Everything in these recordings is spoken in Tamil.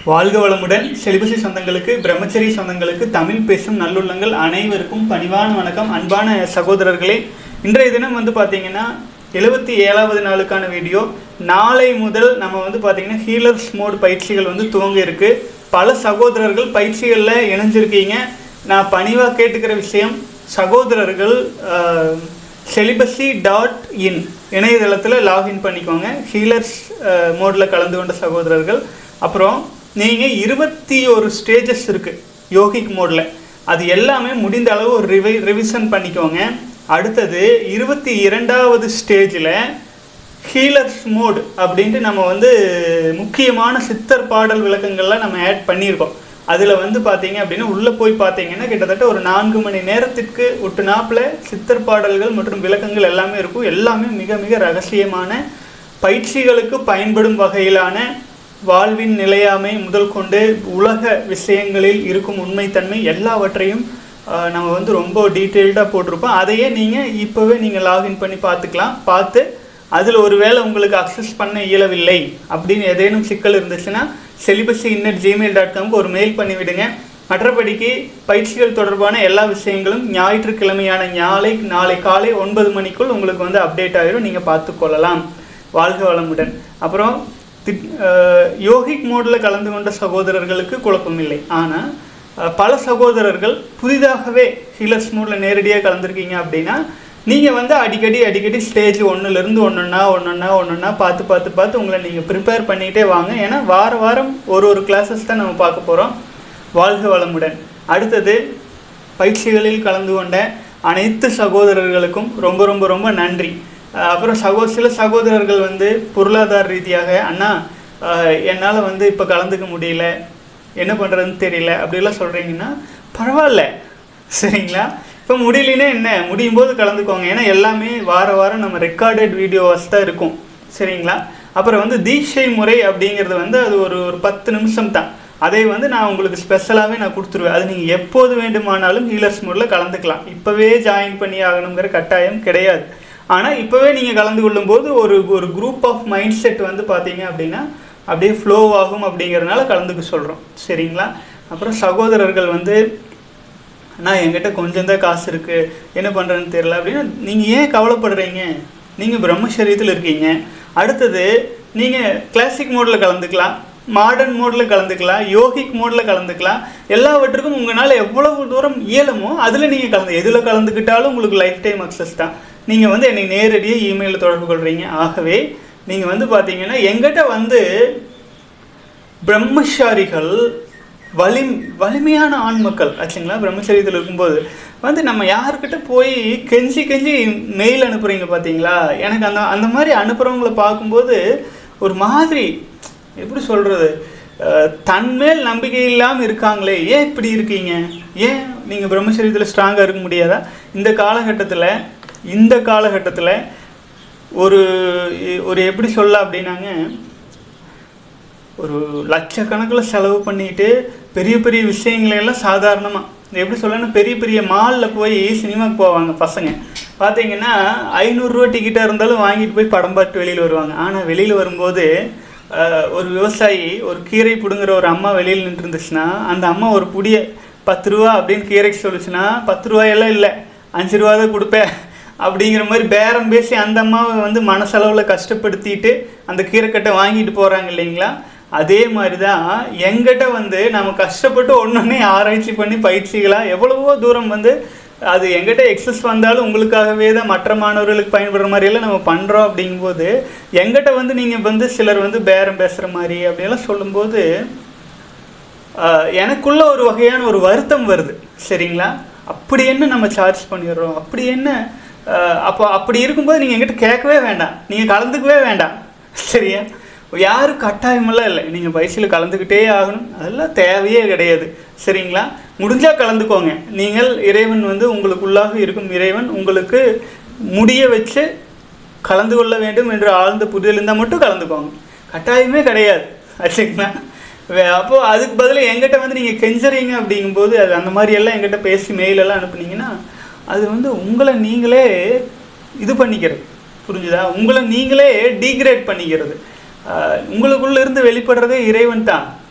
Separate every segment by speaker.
Speaker 1: வாழ்க வளமுடன் செலிபசி சொந்தங்களுக்கு பிரம்மச்சரி சொந்தங்களுக்கு தமிழ் பேசும் நல்லுள்ளங்கள் அனைவருக்கும் பணிவான வணக்கம் அன்பான சகோதரர்களே இன்றைய தினம் வந்து பார்த்தீங்கன்னா எழுபத்தி ஏழாவது நாளுக்கான வீடியோ நாளை முதல் நம்ம வந்து பார்த்தீங்கன்னா ஹீலர்ஸ் மோட் பயிற்சிகள் வந்து துவங்க இருக்கு பல சகோதரர்கள் பயிற்சிகளில் இணைஞ்சிருக்கீங்க நான் பணிவாக கேட்டுக்கிற விஷயம் சகோதரர்கள் செலிபஸி டாட் இன் இணையதளத்தில் லாகின் பண்ணிக்கோங்க ஹீலர்ஸ் மோடில் கலந்து கொண்ட சகோதரர்கள் அப்புறம் நீங்கள் இருபத்தி ஒரு ஸ்டேஜஸ் இருக்குது யோகிக் மோடில் அது எல்லாமே முடிந்த அளவு ஒரு ரிவை ரிவிஷன் பண்ணிக்கோங்க அடுத்தது இருபத்தி இரண்டாவது ஸ்டேஜில் ஹீலர்ஸ் மோட் அப்படின்ட்டு நம்ம வந்து முக்கியமான சித்தர் பாடல் விளக்கங்கள்லாம் நம்ம ஆட் பண்ணியிருக்கோம் அதில் வந்து பார்த்தீங்க அப்படின்னா உள்ளே போய் பார்த்தீங்கன்னா கிட்டத்தட்ட ஒரு நான்கு மணி நேரத்திற்கு ஒட்டு நாப்பில் சித்தர் பாடல்கள் மற்றும் விளக்கங்கள் எல்லாமே இருக்கும் எல்லாமே மிக மிக ரகசியமான பயிற்சிகளுக்கு பயன்படும் வகையிலான வாழ்வின் நிலையாமை முதல் கொண்டு உலக விஷயங்களில் இருக்கும் உண்மைத்தன்மை எல்லாவற்றையும் ஆஹ், நம்ம வந்து ரொம்ப டீட்டெயில்டாக போட்டிருப்போம் அதையே நீங்கள் இப்போவே நீங்கள் லாகின் பண்ணி பார்த்துக்கலாம் பார்த்து அதில் ஒருவேளை உங்களுக்கு அக்சஸ் பண்ண இயலவில்லை அப்படின்னு ஏதேனும் சிக்கல் இருந்துச்சுன்னா செலிபஸி இன்னட் ஜிமெயில் டாட் காம்க்கு ஒரு மெயில் பண்ணிவிடுங்க மற்றபடிக்கு பயிற்சிகள் தொடர்பான எல்லா விஷயங்களும் ஞாயிற்றுக்கிழமையான நாளை நாளை காலை ஒன்பது மணிக்குள் உங்களுக்கு வந்து அப்டேட் ஆயிரும் நீங்கள் பார்த்துக்கொள்ளலாம் வாழ்க வளமுடன் அப்புறம் திட்- அஹ் யோகிக் மோடில் கலந்து கொண்ட சகோதரர்களுக்கு குழப்பமில்லை ஆனால் அஹ், பல சகோதரர்கள் புதிதாகவே ஹீலர்ஸ் மோடில் நேரடியாக கலந்துருக்கீங்க அப்படின்னா நீங்கள் வந்து அடிக்கடி அடிக்கடி ஸ்டேஜ் ஒன்றுலேருந்து ஒன்றொன்னா ஒன்றொன்னா ஒன்றொன்னா பார்த்து பார்த்து பார்த்து உங்களை நீங்கள் ப்ரிப்பேர் பண்ணிகிட்டே வாங்க ஏன்னா வார வாரம் ஒரு ஒரு கிளாஸஸ் தான் நம்ம பார்க்க போகிறோம் வாழ்க வளமுடன் அடுத்தது பயிற்சிகளில் கலந்து கொண்ட அனைத்து சகோதரர்களுக்கும் ரொம்ப ரொம்ப ரொம்ப நன்றி அஹ் அப்புறம் சகோ சில சகோதரர்கள் வந்து பொருளாதார ரீதியாக அண்ணா என்னால் வந்து இப்போ கலந்துக்க முடியல என்ன பண்ணுறதுன்னு தெரியல அப்படிலாம் சொல்கிறீங்கன்னா பரவாயில்ல சரிங்களா இப்போ முடியலன்னா என்ன முடியும் போது கலந்துக்கோங்க ஏன்னா எல்லாமே வார வாரம் நம்ம ரெக்கார்டட் வீடியோவாஸ் தான் இருக்கும் சரிங்களா அப்புறம் வந்து தீட்சை முறை அப்படிங்கிறது வந்து அது ஒரு ஒரு பத்து நிமிஷம் தான் அதை வந்து நான் உங்களுக்கு ஸ்பெஷலாகவே நான் கொடுத்துருவேன் அது நீங்கள் எப்போது வேண்டுமானாலும் ஹீலர்ஸ் மோடில் கலந்துக்கலாம் இப்போவே ஜாயின் பண்ணி ஆகணுங்கிற கட்டாயம் கிடையாது ஆனால் இப்போவே நீங்கள் கலந்து கொள்ளும்போது ஒரு ஒரு குரூப் ஆஃப் மைண்ட் செட் வந்து பார்த்தீங்க அப்படின்னா அப்படியே ஃப்ளோ ஆகும் அப்படிங்கிறதுனால கலந்துக்க சொல்கிறோம் சரிங்களா அப்புறம் சகோதரர்கள் வந்து அண்ணா என்கிட்ட கொஞ்சம் தான் காசு இருக்குது என்ன பண்ணுறேன்னு தெரியல அப்படின்னா நீங்கள் ஏன் கவலைப்படுறீங்க நீங்கள் பிரம்மச்சரியத்தில் இருக்கீங்க அடுத்தது நீங்கள் கிளாசிக் மோடில் கலந்துக்கலாம் மாடர்ன் மோடில் கலந்துக்கலாம் யோகிக் மோடில் கலந்துக்கலாம் எல்லாவற்றுக்கும் உங்களால் எவ்வளவு தூரம் இயலுமோ அதில் நீங்கள் கலந்து எதில் கலந்துக்கிட்டாலும் உங்களுக்கு லைஃப் டைம் அக்சஸ் தான் நீங்கள் வந்து என்னை நேரடியாக இமெயிலில் தொடர்பு கொள்கிறீங்க ஆகவே நீங்கள் வந்து பார்த்தீங்கன்னா எங்கிட்ட வந்து பிரம்மச்சாரிகள் வலி வலிமையான ஆண் மக்கள் ஆச்சுங்களா பிரம்மச்சரியத்தில் இருக்கும்போது வந்து நம்ம யாருக்கிட்ட போய் கெஞ்சி கெஞ்சி மெயில் அனுப்புகிறீங்க பார்த்தீங்களா எனக்கு அந்த அந்த மாதிரி அனுப்புகிறவங்கள பார்க்கும்போது ஒரு மாதிரி எப்படி சொல்கிறது தன்மேல் நம்பிக்கை இல்லாமல் இருக்காங்களே ஏன் இப்படி இருக்கீங்க ஏன் நீங்கள் பிரம்மச்சரியத்தில் ஸ்ட்ராங்காக இருக்க முடியாதா இந்த காலகட்டத்தில் இந்த காலகட்டத்தில் ஒரு ஒரு எப்படி சொல்ல அப்படின்னாங்க ஒரு லட்சக்கணக்கில் செலவு பண்ணிட்டு பெரிய பெரிய விஷயங்களை எல்லாம் சாதாரணமாக எப்படி சொல்லணும் பெரிய பெரிய மாலில் போய் சினிமாக்கு போவாங்க பசங்க பார்த்தீங்கன்னா ஐநூறுரூவா டிக்கெட்டாக இருந்தாலும் வாங்கிட்டு போய் படம் பார்த்து வெளியில் வருவாங்க ஆனால் வெளியில் வரும்போது அஹ், ஒரு விவசாயி ஒரு கீரை பிடுங்குற ஒரு அம்மா வெளியில் நின்று இருந்துச்சுன்னா அந்த அம்மா ஒரு புடிய பத்து ரூபா அப்படின்னு கீரைக்கு சொல்லுச்சுன்னா பத்து ரூபாயெல்லாம் இல்லை அஞ்சு ரூபா தான் கொடுப்பேன் அப்படிங்கிற மாதிரி பேரம் பேசி அந்த அம்மாவை வந்து மனசளவில் கஷ்டப்படுத்திட்டு அந்த கீரைக்கட்டை வாங்கிட்டு போகிறாங்க இல்லைங்களா அதே மாதிரி தான் எங்கிட்ட வந்து நம்ம கஷ்டப்பட்டு ஒன்றொன்னே ஆராய்ச்சி பண்ணி பயிற்சிகளாக எவ்வளவோ தூரம் வந்து அது எங்கிட்ட எக்ஸஸ் வந்தாலும் உங்களுக்காகவே தான் மற்ற மாணவர்களுக்கு பயன்படுற மாதிரியெல்லாம் நம்ம பண்ணுறோம் அப்படிங்கும்போது எங்கிட்ட வந்து நீங்கள் வந்து சிலர் வந்து பேரம் பேசுகிற மாதிரி அப்படியெல்லாம் சொல்லும்போது ஆஹ் எனக்குள்ள ஒரு வகையான ஒரு வருத்தம் வருது சரிங்களா அப்படி என்ன நம்ம சார்ஜ் பண்ணிடுறோம் அப்படி என்ன ஆஹ் அப்போ அப்படி இருக்கும்போது நீங்கள் எங்கிட்ட கேட்கவே வேண்டாம் நீங்கள் கலந்துக்கவே வேண்டாம் சரியா யாரும் கட்டாயமெல்லாம் இல்லை நீங்கள் பயிற்சியில் கலந்துக்கிட்டே ஆகணும் அதெல்லாம் தேவையே கிடையாது சரிங்களா முடிஞ்சால் கலந்துக்கோங்க நீங்கள் இறைவன் வந்து உங்களுக்குள்ளாக இருக்கும் இறைவன் உங்களுக்கு முடிய வச்சு கலந்து கொள்ள வேண்டும் என்று ஆழ்ந்த புரிதல் இருந்தால் மட்டும் கலந்துக்கோங்க கட்டாயமே கிடையாது ஆச்சுங்களா வே- அப்போ அதுக்கு பதிலாக எங்கிட்ட வந்து நீங்கள் கெஞ்சறீங்க அப்படிங்கும்போது அது அந்த மாதிரி எல்லாம் எங்கிட்ட பேசி மெயில் எல்லாம் அனுப்புனீங்கன்னா அது வந்து உங்களை நீங்களே இது பண்ணிக்கிறது புரிஞ்சுதா உங்களை நீங்களே டீக்ரேட் பண்ணிக்கிறது ஆஹ் உங்களுக்குள்ள இருந்து வெளிப்படுறதே இறைவன் தான்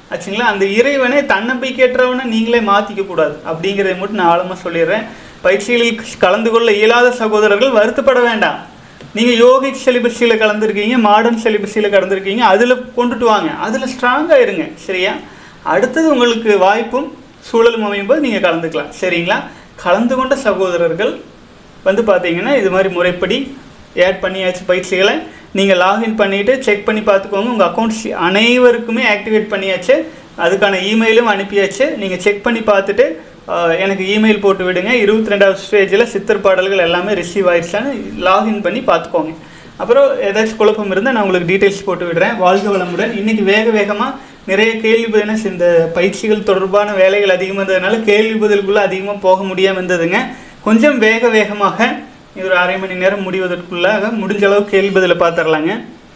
Speaker 1: ஆச்சுங்களா அந்த இறைவனை தன்னம்பிக்கையற்றவனை நீங்களே மாற்றிக்க கூடாது அப்படிங்கிறத மட்டும் நான் ஆழமாக சொல்லிடுறேன் பயிற்சிகளில் கலந்து கொள்ள இயலாத சகோதரர்கள் வருத்தப்பட வேண்டாம் நீங்கள் யோகிக் செலிபஸியில் கலந்துருக்கீங்க மாடர்ன் செலிபஸியில் கலந்துருக்கீங்க அதில் கொண்டுட்டு வாங்க அதில் ஸ்ட்ராங்காக இருங்க சரியா அடுத்தது உங்களுக்கு வாய்ப்பும் சூழலும் அமையும் போது நீங்கள் கலந்துக்கலாம் சரிங்களா கலந்து கொண்ட சகோதரர்கள் வந்து பார்த்தீங்கன்னா இது மாதிரி முறைப்படி ஆட் பண்ணியாச்சு பயிற்சிகளை நீங்கள் லாகின் பண்ணிவிட்டு செக் பண்ணி பார்த்துக்கோங்க உங்கள் அக்கௌண்ட்ஸ் அனைவருக்குமே ஆக்டிவேட் பண்ணியாச்சு அதுக்கான இமெயிலும் அனுப்பியாச்சு நீங்கள் செக் பண்ணி பார்த்துட்டு ஆஹ், எனக்கு இமெயில் போட்டு விடுங்க இருபத்தி ரெண்டாவது ஸ்டேஜில் சித்தர் பாடல்கள் எல்லாமே ரிசீவ் ஆயிடுச்சான்னு லாகின் பண்ணி பார்த்துக்கோங்க அப்புறம் ஏதாச்சும் குழப்பம் இருந்தால் நான் உங்களுக்கு டீட்டெயில்ஸ் போட்டு விடுறேன் வாழ்க வளமுடன் இன்றைக்கி வேக வேகமாக நிறைய கேள்வி பதில் இந்த பயிற்சிகள் தொடர்பான வேலைகள் அதிகமாக இருந்ததுனால கேள்வி பதிலுக்குள்ளே அதிகமாக போக முடியாமல் இருந்ததுங்க கொஞ்சம் வேக வேகமாக இது ஒரு அரை மணி நேரம் முடிவதற்குள்ளாக முடிஞ்ச அளவு கேள்வி பதிலை பார்த்துடலாங்க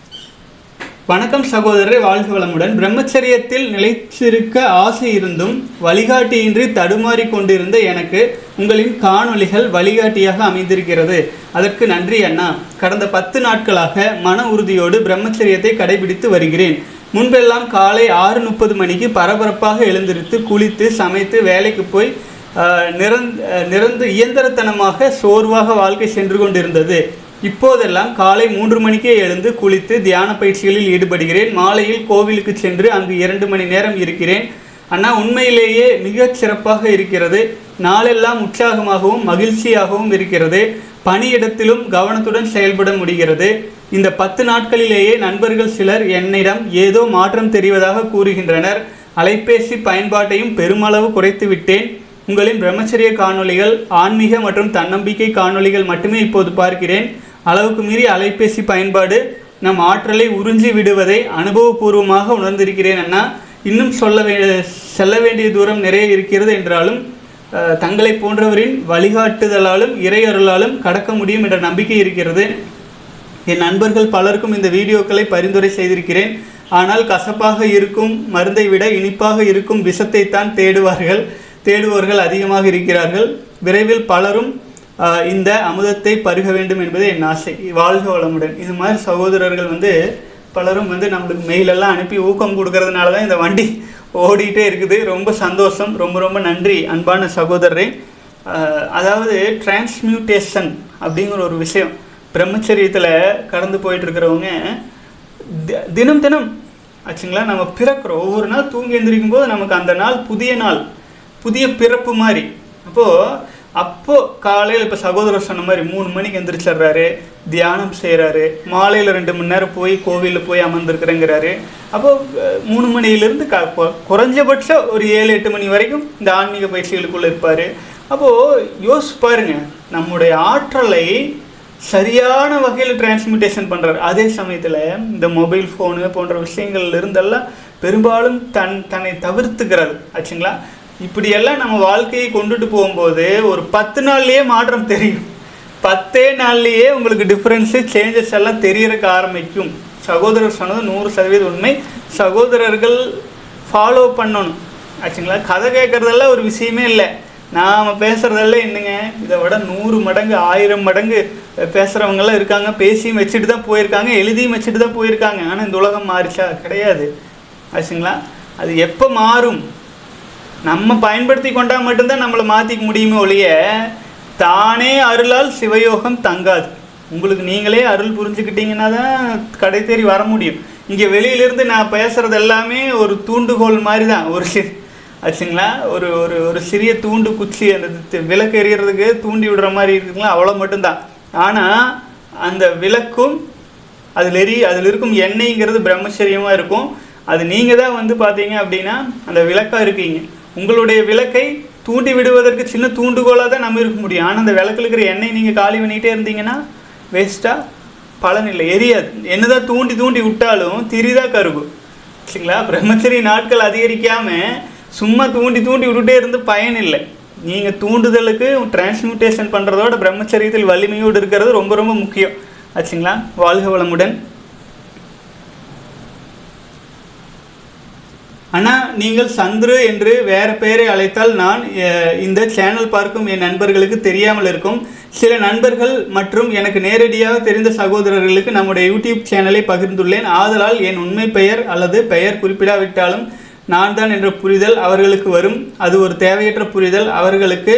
Speaker 1: வணக்கம் சகோதரரை வாழ்க வளமுடன் பிரம்மச்சரியத்தில் நிலைச்சிருக்க ஆசை இருந்தும் வழிகாட்டியின்றி தடுமாறி கொண்டிருந்த எனக்கு உங்களின் காணொளிகள் வழிகாட்டியாக அமைந்திருக்கிறது அதற்கு நன்றி அண்ணா கடந்த பத்து நாட்களாக மன உறுதியோடு பிரம்மச்சரியத்தை கடைபிடித்து வருகிறேன் முன்பெல்லாம் காலை ஆறு முப்பது மணிக்கு பரபரப்பாக எழுந்திருத்து குளித்து சமைத்து வேலைக்கு போய் ஆஹ், நிரந்த ஆஹ், நிரந்த இயந்திரத்தனமாக சோர்வாக வாழ்க்கை சென்று கொண்டிருந்தது இப்போதெல்லாம் காலை மூன்று மணிக்கே எழுந்து குளித்து தியான பயிற்சிகளில் ஈடுபடுகிறேன் மாலையில் கோவிலுக்கு சென்று அங்கு இரண்டு மணி நேரம் இருக்கிறேன் அண்ணா உண்மையிலேயே மிகச் சிறப்பாக இருக்கிறது நாளெல்லாம் உற்சாகமாகவும் மகிழ்ச்சியாகவும் இருக்கிறது பணியிடத்திலும் கவனத்துடன் செயல்பட முடிகிறது இந்த பத்து நாட்களிலேயே நண்பர்கள் சிலர் என்னிடம் ஏதோ மாற்றம் தெரிவதாக கூறுகின்றனர் அலைபேசி பயன்பாட்டையும் பெருமளவு குறைத்து விட்டேன் உங்களின் பிரம்மச்சரிய காணொளிகள் ஆன்மீக மற்றும் தன்னம்பிக்கை காணொளிகள் மட்டுமே இப்போது பார்க்கிறேன் அளவுக்கு மீறி அலைபேசி பயன்பாடு நம் ஆற்றலை உறிஞ்சி விடுவதை அனுபவபூர்வமாக உணர்ந்திருக்கிறேன் அண்ணா இன்னும் சொல்ல வே செல்ல வேண்டிய தூரம் நிறைய இருக்கிறது என்றாலும் அஹ், தங்களை போன்றவரின் வழிகாட்டுதலாலும் இறையருளாலும் கடக்க முடியும் என்ற நம்பிக்கை இருக்கிறது என் நண்பர்கள் பலருக்கும் இந்த வீடியோக்களை பரிந்துரை செய்திருக்கிறேன் ஆனால் கசப்பாக இருக்கும் மருந்தை விட இனிப்பாக இருக்கும் விஷத்தை தான் தேடுவார்கள் தேடுபவர்கள் அதிகமாக இருக்கிறார்கள் விரைவில் பலரும் ஆஹ், இந்த அமுதத்தை பருக வேண்டும் என்பது என் ஆசை வாழ்க வளமுடன் இது மாதிரி சகோதரர்கள் வந்து பலரும் வந்து நம்மளுக்கு மெயிலெல்லாம் அனுப்பி ஊக்கம் கொடுக்கறதுனால தான் இந்த வண்டி ஓடிட்டே இருக்குது ரொம்ப சந்தோஷம் ரொம்ப ரொம்ப நன்றி அன்பான சகோதரரே ஆஹ், அதாவது டிரான்ஸ்மியூட்டேஷன் அப்படிங்கிற ஒரு விஷயம் பிரம்மச்சரியத்தில் கடந்து போயிட்டு இருக்கிறவங்க தி- தினம் தினம் ஆச்சுங்களா நம்ம பிறக்கிறோம் ஒவ்வொரு நாள் தூங்கி எந்திரிக்கும் போது நமக்கு அந்த நாள் புதிய நாள் புதிய பிறப்பு மாதிரி அப்போது அப்போ காலையில் இப்போ சகோதரர் சொன்ன மாதிரி மூணு மணிக்கு எந்திரிச்சிடுறாரு தியானம் செய்கிறாரு மாலையில் ரெண்டு மணி நேரம் போய் கோவிலில் போய் அமர்ந்திருக்கிறேங்கிறாரு அப்போ அஹ், மூணு மணியிலிருந்து க கொ- குறைஞ்சபட்சம் ஒரு ஏழு எட்டு மணி வரைக்கும் இந்த ஆன்மீக பயிற்சிகளுக்குள்ளே இருப்பார் அப்போது யோசிச்சு பாருங்க நம்முடைய ஆற்றலை சரியான வகையில் டிரான்ஸ்மிட்டேஷன் பண்ணுறாரு அதே சமயத்தில் இந்த மொபைல் ஃபோனு போன்ற விஷயங்கள்ல இருந்தெல்லாம் பெரும்பாலும் தன் தன்னை தவிர்த்துக்கிறது ஆச்சுங்களா இப்படியெல்லாம் நம்ம வாழ்க்கையை கொண்டுட்டு போகும்போது ஒரு பத்து நாள்லயே மாற்றம் தெரியும் பத்தே நாள்லயே உங்களுக்கு டிஃப்ரென்ஸு சேஞ்சஸ் எல்லாம் தெரியறதுக்கு ஆரம்பிக்கும் சகோதரர் சொன்னது நூறு சதவீதம் உண்மை சகோதரர்கள் ஃபாலோ பண்ணணும் ஆச்சுங்களா கதை கேட்குறதெல்லாம் ஒரு விஷயமே இல்லை நாம் பேசுகிறதெல்லாம் என்னங்க இதை விட நூறு மடங்கு ஆயிரம் மடங்கு பேசுகிறவங்கெல்லாம் இருக்காங்க பேசியும் வச்சுட்டு தான் போயிருக்காங்க எழுதியும் வச்சுட்டு தான் போயிருக்காங்க ஆனால் இந்த உலகம் மாறிச்சா கிடையாது ஆச்சுங்களா அது எப்போ மாறும் நம்ம பயன்படுத்தி கொண்டா மட்டும்தான் நம்மளை மாற்றிக்க முடியுமே ஒழிய தானே அருளால் சிவயோகம் தங்காது உங்களுக்கு நீங்களே அருள் புரிஞ்சுக்கிட்டீங்கன்னா தான் கடை தேறி வர முடியும் இங்கே வெளியிலிருந்து நான் பேசுகிறது எல்லாமே ஒரு தூண்டுகோல் மாதிரி தான் ஒரு சி ஆச்சுங்களா ஒரு ஒரு ஒரு சிறிய தூண்டு குச்சி அந்த தி- விளக்கு எரியறதுக்கு தூண்டி விடுற மாதிரி இருக்குங்களா அவ்வளோ மட்டும்தான் ஆனால் அந்த விளக்கும் அதில் எரி அதில் இருக்கும் எண்ணெய்ங்கிறது பிரம்மச்சரியமாக இருக்கும் அது நீங்கள் தான் வந்து பார்த்தீங்க அப்படின்னா அந்த விளக்காக இருக்கீங்க உங்களுடைய விளக்கை தூண்டி விடுவதற்கு சின்ன தூண்டுகோலாக தான் நம்ம இருக்க முடியும் ஆனால் அந்த விளக்கில் இருக்கிற எண்ணெய் நீங்கள் காலி பண்ணிகிட்டே இருந்தீங்கன்னா வேஸ்ட்டாக பலன் இல்லை எரியாது என்னதான் தூண்டி தூண்டி விட்டாலும் திரிதா கருகும் சரிங்களா பிரம்மச்சரிய நாட்கள் அதிகரிக்காமல் சும்மா தூண்டி தூண்டி விட்டுட்டே இருந்து பயன் இல்லை நீங்கள் தூண்டுதலுக்கு டிரான்ஸ்மியூட்டேஷன் பண்ணுறதோட பிரம்மச்சரியத்தில் வலிமையோடு இருக்கிறது ரொம்ப ரொம்ப முக்கியம் ஆச்சுங்களா வாழ்க வளமுடன் அண்ணா நீங்கள் சந்துரு என்று வேறு பெயரை அழைத்தால் நான் அஹ், இந்த சேனல் பார்க்கும் என் நண்பர்களுக்கு தெரியாமல் இருக்கும் சில நண்பர்கள் மற்றும் எனக்கு நேரடியாக தெரிந்த சகோதரர்களுக்கு நம்முடைய யூடியூப் சேனலை பகிர்ந்துள்ளேன் ஆதலால் என் உண்மை பெயர் அல்லது பெயர் குறிப்பிடாவிட்டாலும் நான் தான் என்ற புரிதல் அவர்களுக்கு வரும் அது ஒரு தேவையற்ற புரிதல் அவர்களுக்கு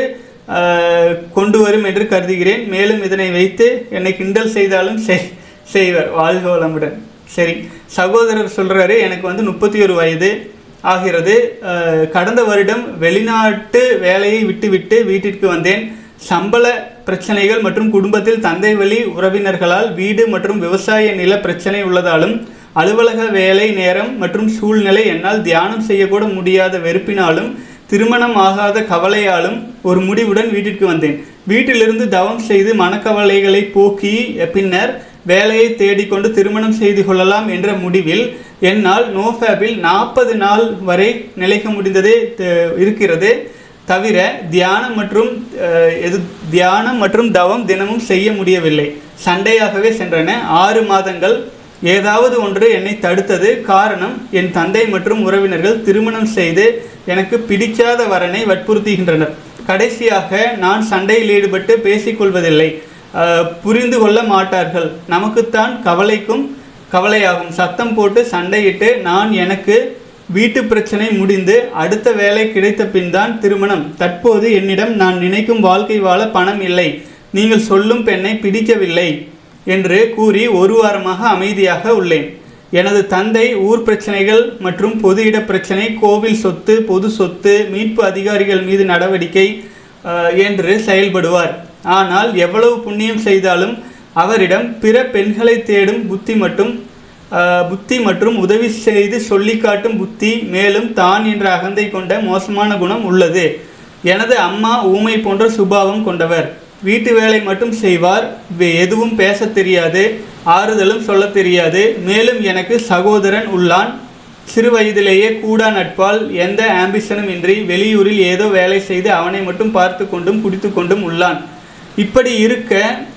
Speaker 1: ஆஹ், கொண்டு வரும் என்று கருதுகிறேன் மேலும் இதனை வைத்து என்னை கிண்டல் செய்தாலும் செய் செய்வர் வாழ்க வளமுடன் சரி சகோதரர் சொல்றாரு எனக்கு வந்து முப்பத்தி ஒரு வயது ஆகிறது அஹ், கடந்த வருடம் வெளிநாட்டு வேலையை விட்டுவிட்டு வீட்டிற்கு வந்தேன் சம்பள பிரச்சனைகள் மற்றும் குடும்பத்தில் தந்தை வழி உறவினர்களால் வீடு மற்றும் விவசாய நில பிரச்சனை உள்ளதாலும் அலுவலக வேலை நேரம் மற்றும் சூழ்நிலை என்னால் தியானம் செய்யக்கூட முடியாத வெறுப்பினாலும் திருமணம் ஆகாத கவலையாலும் ஒரு முடிவுடன் வீட்டிற்கு வந்தேன் வீட்டிலிருந்து தவம் செய்து மனக்கவலைகளை போக்கி பின்னர் வேலையை தேடிக்கொண்டு திருமணம் செய்து கொள்ளலாம் என்ற முடிவில் என்னால் நோஃபேபில் நாற்பது நாள் வரை நிலைக்க முடிந்ததே த- இருக்கிறது தவிர தியானம் மற்றும் அஹ், எது தியானம் மற்றும் தவம் தினமும் செய்ய முடியவில்லை சண்டையாகவே சென்றன ஆறு மாதங்கள் ஏதாவது ஒன்று என்னை தடுத்தது காரணம் என் தந்தை மற்றும் உறவினர்கள் திருமணம் செய்து எனக்கு பிடிக்காத வரனை வற்புறுத்துகின்றனர் கடைசியாக நான் சண்டையில் ஈடுபட்டு பேசிக்கொள்வதில்லை அஹ், புரிந்து கொள்ள மாட்டார்கள் நமக்குத்தான் கவலைக்கும் கவலையாகும் சத்தம் போட்டு சண்டையிட்டு நான் எனக்கு வீட்டு பிரச்சனை முடிந்து அடுத்த வேலை கிடைத்த பின் தான் திருமணம் தற்போது என்னிடம் நான் நினைக்கும் வாழ்க்கை வாழ பணம் இல்லை நீங்கள் சொல்லும் பெண்ணை பிடிக்கவில்லை என்று கூறி ஒரு வாரமாக அமைதியாக உள்ளேன் எனது தந்தை ஊர் பிரச்சனைகள் மற்றும் பொது இட பிரச்சனை கோவில் சொத்து பொது சொத்து மீட்பு அதிகாரிகள் மீது நடவடிக்கை அஹ், என்று செயல்படுவார் ஆனால் எவ்வளவு புண்ணியம் செய்தாலும் அவரிடம் பிற பெண்களை தேடும் புத்தி மட்டும் அஹ், புத்தி மற்றும் உதவி செய்து சொல்லி காட்டும் புத்தி மேலும் தான் என்ற அகந்தை கொண்ட மோசமான குணம் உள்ளது எனது அம்மா ஊமை போன்ற சுபாவம் கொண்டவர் வீட்டு வேலை மட்டும் செய்வார் வே- எதுவும் பேசத் தெரியாது ஆறுதலும் சொல்லத் தெரியாது மேலும் எனக்கு சகோதரன் உள்ளான் சிறு வயதிலேயே கூடா நட்பால் எந்த ஆம்பிஷனும் இன்றி வெளியூரில் ஏதோ வேலை செய்து அவனை மட்டும் பார்த்து கொண்டும் குடித்து கொண்டும் உள்ளான் இப்படி இருக்க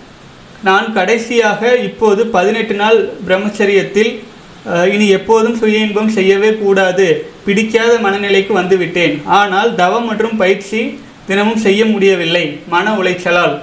Speaker 1: நான் கடைசியாக இப்போது பதினெட்டு நாள் பிரம்மச்சரியத்தில் அஹ், இனி எப்போதும் சுய இன்பம் செய்யவே கூடாது பிடிக்காத மனநிலைக்கு வந்துவிட்டேன் ஆனால் தவம் மற்றும் பயிற்சி தினமும் செய்ய முடியவில்லை மன உளைச்சலால்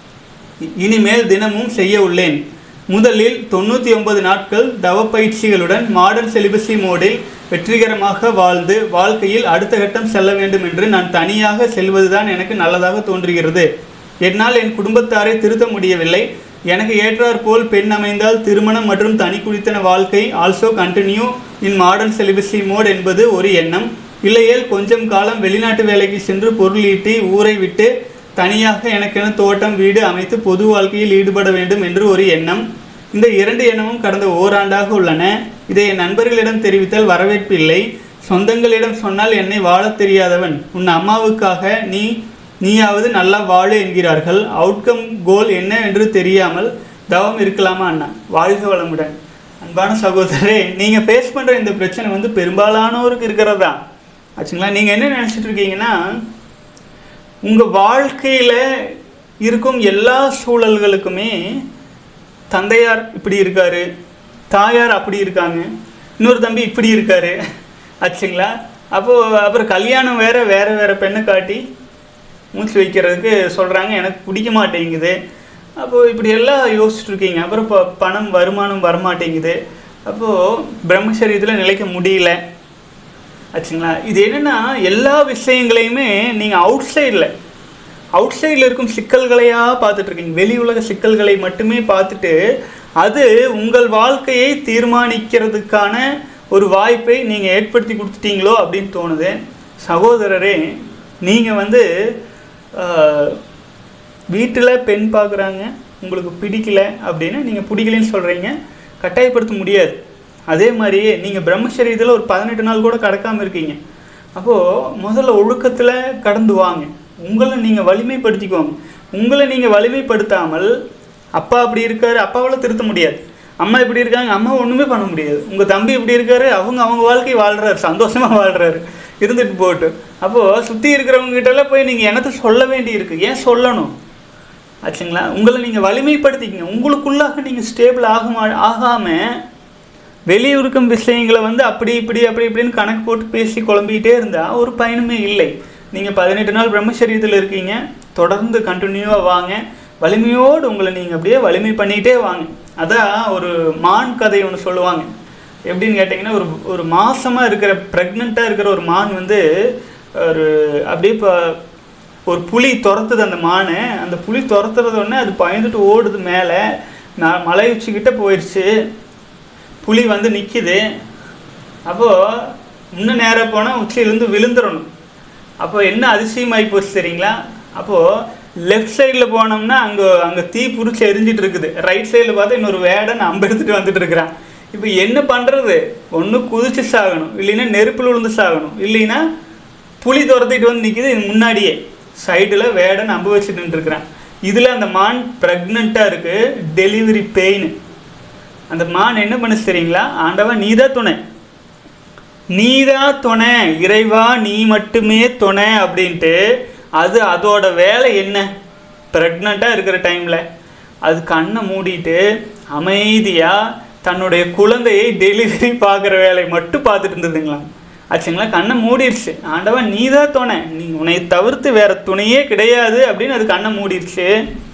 Speaker 1: இ- இனிமேல் தினமும் செய்ய உள்ளேன் முதலில் தொண்ணூற்றி ஒன்பது நாட்கள் தவ பயிற்சிகளுடன் மாடர்ன் செலிபஸி மோடில் வெற்றிகரமாக வாழ்ந்து வாழ்க்கையில் அடுத்த கட்டம் செல்ல வேண்டும் என்று நான் தனியாக செல்வதுதான் எனக்கு நல்லதாக தோன்றுகிறது என்னால் என் குடும்பத்தாரை திருத்த முடியவில்லை எனக்கு ஏற்றாற்போல் பெண் அமைந்தால் திருமணம் மற்றும் தனி குடித்தன வாழ்க்கை also continue in modern celibacy mode என்பது ஒரு எண்ணம் இல்லையேல் கொஞ்சம் காலம் வெளிநாட்டு வேலைக்கு சென்று பொருள் ஈட்டி ஊரை விட்டு தனியாக எனக்கென தோட்டம் வீடு அமைத்து பொது வாழ்க்கையில் ஈடுபட வேண்டும் என்று ஒரு எண்ணம் இந்த இரண்டு எண்ணமும் கடந்த ஓராண்டாக உள்ளன இதை என் நண்பர்களிடம் தெரிவித்தால் வரவேற்பு இல்லை சொந்தங்களிடம் சொன்னால் என்னை வாழத் தெரியாதவன் உன் அம்மாவுக்காக நீ நீயாவது நல்லா வாழு என்கிறார்கள் அவுட்கம் கோல் என்ன என்று தெரியாமல் தவம் இருக்கலாமா அண்ணா வாழ்க வளமுடன் அன்பான சகோதரரே நீங்கள் ஃபேஸ் பண்ணுற இந்த பிரச்சனை வந்து பெரும்பாலானோருக்கு இருக்கிறது தான் ஆச்சுங்களா நீங்கள் என்ன நினச்சிட்டு இருக்கீங்கன்னா உங்கள் வாழ்க்கையில் இருக்கும் எல்லா சூழல்களுக்குமே தந்தையார் இப்படி இருக்காரு தாயார் அப்படி இருக்காங்க இன்னொரு தம்பி இப்படி இருக்காரு ஆச்சுங்களா அப்போது அப்புறம் கல்யாணம் வேற வேற வேற பெண்ணை காட்டி மூச்சு வைக்கிறதுக்கு சொல்கிறாங்க எனக்கு பிடிக்க மாட்டேங்குது அப்போது இப்படி எல்லாம் யோசிச்சுட்டு இருக்கீங்க அப்புறம் இப்போ பணம் வருமானம் வரமாட்டேங்குது அப்போது பிரம்மச்சரியத்தில் நிலைக்க முடியல ஆச்சுங்களா இது என்னென்னா எல்லா விஷயங்களையுமே நீங்கள் அவுட் சைடில் அவுட் சைடில் இருக்கும் சிக்கல்களையாக பார்த்துட்டு இருக்கீங்க வெளி உலக சிக்கல்களை மட்டுமே பார்த்துட்டு அது உங்கள் வாழ்க்கையை தீர்மானிக்கிறதுக்கான ஒரு வாய்ப்பை நீங்கள் ஏற்படுத்தி கொடுத்துட்டீங்களோ அப்படின்னு தோணுது சகோதரரே நீங்கள் வந்து வீட்டில் பெண் பார்க்குறாங்க உங்களுக்கு பிடிக்கல அப்படின்னு நீங்கள் பிடிக்கலன்னு சொல்கிறீங்க கட்டாயப்படுத்த முடியாது அதே மாதிரியே நீங்கள் பிரம்மச்சரியத்தில் ஒரு பதினெட்டு நாள் கூட கடக்காமல் இருக்கீங்க அப்போது முதல்ல ஒழுக்கத்தில் கடந்து வாங்க உங்களை நீங்கள் வலிமைப்படுத்திக்கோங்க உங்களை நீங்கள் வலிமைப்படுத்தாமல் அப்பா அப்படி இருக்காரு அப்பாவால் திருத்த முடியாது அம்மா இப்படி இருக்காங்க அம்மா ஒன்றுமே பண்ண முடியாது உங்கள் தம்பி இப்படி இருக்காரு அவங்க அவங்க வாழ்க்கை வாழ்கிறாரு சந்தோஷமாக வாழ்கிறாரு இருந்துட்டு போட்டு அப்போது சுற்றி இருக்கிறவங்க கிட்டலாம் போய் நீங்கள் என்னத்தை சொல்ல வேண்டியிருக்கு ஏன் சொல்லணும் ஆச்சுங்களா உங்களை நீங்கள் வலிமைப்படுத்திக்கங்க உங்களுக்குள்ளாக நீங்கள் ஸ்டேபிள் ஆகமா ஆகாமல் வெளியே இருக்கும் விஷயங்களை வந்து அப்படி இப்படி அப்படி இப்படின்னு கணக்கு போட்டு பேசி குழம்பிக்கிட்டே இருந்தால் ஒரு பயனுமே இல்லை நீங்கள் பதினெட்டு நாள் பிரம்மச்சரியத்தில் இருக்கீங்க தொடர்ந்து கண்டினியூவாக வாங்க வலிமையோடு உங்களை நீங்கள் அப்படியே வலிமை பண்ணிக்கிட்டே வாங்க அதான் ஒரு மான் கதை ஒன்று சொல்லுவாங்க எப்படின்னு கேட்டிங்கன்னா ஒரு ஒரு மாசமாக இருக்கிற ப்ரெக்னெண்ட்டாக இருக்கிற ஒரு மான் வந்து ஒரு அப்படியே இப்போ ஒரு புலி துரத்துது அந்த மானை அந்த புலி துரத்துறது உடனே அது பயந்துட்டு ஓடுது மேலே நான் மலை உச்சிக்கிட்ட போயிடுச்சு புலி வந்து நிற்கிது அப்போது இன்னும் நேராக போனால் உச்சியிலேருந்து விழுந்துடணும் அப்போ என்ன அதிசயமாகி போச்சு தெரியுங்களா அப்போது லெஃப்ட் சைடில் போனோம்னா அங்கே அங்கே தீ பிடிச்சி எரிஞ்சிட்டு இருக்குது ரைட் சைடில் பார்த்தா இன்னொரு வேடன் அம்பு எடுத்துகிட்டு வந்துட்டு இருக்கிறான் இப்போ என்ன பண்ணுறது ஒன்று குதிச்சு சாகணும் இல்லைன்னா நெருப்பில் விழுந்து சாகணும் இல்லைன்னா புலி துரத்திட்டு வந்து நிற்கிது முன்னாடியே சைடில் வேடன் அம்பு வச்சுட்டு நின்றுருக்குறான் இதில் அந்த மான் ப்ரெக்னெண்ட்டாக இருக்குது டெலிவரி பெயின் அந்த மான் என்ன பண்ணுச்சு தெரியுங்களா ஆண்டவா நீதான் துணை நீதான் துணை இறைவா நீ மட்டுமே துணை அப்படின்ட்டு அது அதோட வேலை என்ன ப்ரெக்னெண்ட்டாக இருக்கிற டைமில் அது கண்ணை மூடிட்டு அமைதியாக தன்னுடைய குழந்தையை டெலிவரி பார்க்குற வேலையை மட்டும் பார்த்துட்டு இருந்ததுங்களா ஆச்சுங்களா கண்ணை மூடிடுச்சு ஆண்டவா நீ தான் துணை நீ உன்னை தவிர்த்து வேற துணையே கிடையாது அப்படின்னு அது கண்ணை மூடிடுச்சு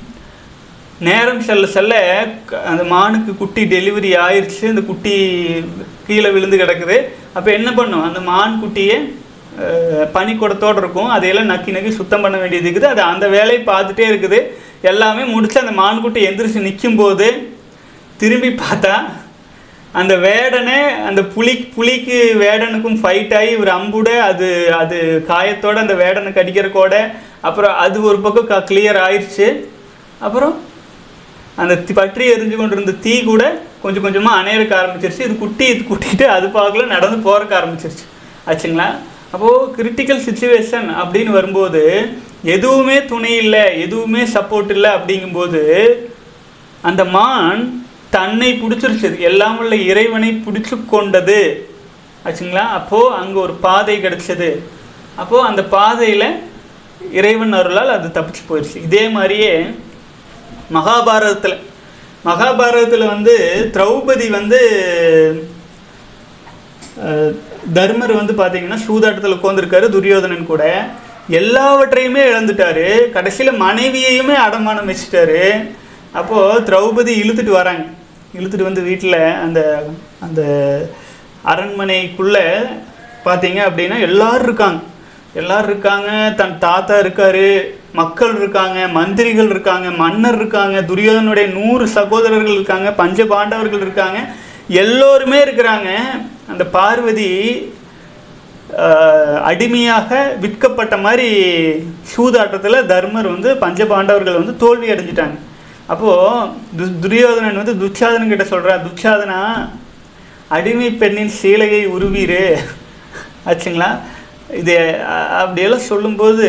Speaker 1: நேரம் செல்ல செல்ல க- அந்த மானுக்கு குட்டி டெலிவரி ஆயிடுச்சு அந்த குட்டி கீழே விழுந்து கிடக்குது அப்போ என்ன பண்ணும் அந்த மான் குட்டியை அஹ், பனிக்கூடத்தோடு இருக்கும் அதையெல்லாம் நக்கி நக்கி சுத்தம் பண்ண வேண்டியது இருக்குது அது அந்த வேலையை பார்த்துட்டே இருக்குது எல்லாமே முடிச்சு அந்த மான்குட்டி எந்திரிச்சு நிற்கும்போது திரும்பி பார்த்தா அந்த வேடனை அந்த புலி புலிக்கு வேடனுக்கும் ஃபைட் ஆகி ஒரு அம்புட அது அது காயத்தோட அந்த வேடனை கடிக்கிற கூட அப்புறம் அது ஒரு பக்கம் கிளியர் ஆயிடுச்சு அப்புறம் அந்த தி- பற்றி எரிஞ்சு கொண்டிருந்த தீ கூட கொஞ்சம் கொஞ்சமாக அணையறக்க ஆரம்பிச்சிருச்சு இது குட்டி இது குட்டிட்டு அது பார்க்கல நடந்து போகிறக்க ஆரம்பிச்சிருச்சு ஆச்சுங்களா அப்போது கிரிட்டிக்கல் சுச்சுவேஷன் அப்படின்னு வரும்போது எதுவுமே துணை இல்லை எதுவுமே சப்போர்ட் இல்லை அப்படிங்கும்போது அந்த மான் தன்னை பிடிச்சிருச்சு எல்லாம் உள்ள இறைவனை பிடிச்சு கொண்டது ஆச்சுங்களா அப்போது அங்கே ஒரு பாதை கிடைச்சது அப்போது அந்த பாதையில் இறைவன் அருளால் அது தப்பிச்சு போயிடுச்சு இதே மாதிரியே மகாபாரதத்தில் மகாபாரதத்தில் வந்து திரௌபதி வந்து அஹ், தர்மர் வந்து பார்த்தீங்கன்னா சூதாட்டத்தில் உட்காந்துருக்காரு துரியோதனன் கூட எல்லாவற்றையுமே இழந்துட்டாரு கடைசியில் மனைவியையுமே அடமானம் வச்சுட்டாரு அப்போது திரௌபதி இழுத்துட்டு வராங்க இழுத்துட்டு வந்து வீட்டில் அந்த அந்த அரண்மனைக்குள்ளே பார்த்தீங்க அப்படின்னா எல்லாரும் இருக்காங்க எல்லாரும் இருக்காங்க தன் தாத்தா இருக்காரு மக்கள் இருக்காங்க மந்திரிகள் இருக்காங்க மன்னர் இருக்காங்க துரியோதனுடைய நூறு சகோதரர்கள் இருக்காங்க பஞ்ச பாண்டவர்கள் இருக்காங்க எல்லோருமே இருக்கிறாங்க அந்த பார்வதி ஆஹ், அடிமையாக விற்கப்பட்ட மாதிரி சூதாட்டத்தில் தர்மர் வந்து பஞ்ச பாண்டவர்கள் வந்து தோல்வி அடைஞ்சிட்டாங்க அப்போது து துரியோதனன் வந்து துச்சாதனன் கிட்ட சொல்கிறார் துச்சாதனா அடிமை பெண்ணின் சீலையை உருவீரு ஆச்சுங்களா இது அ- அப்படியெல்லாம் சொல்லும்போது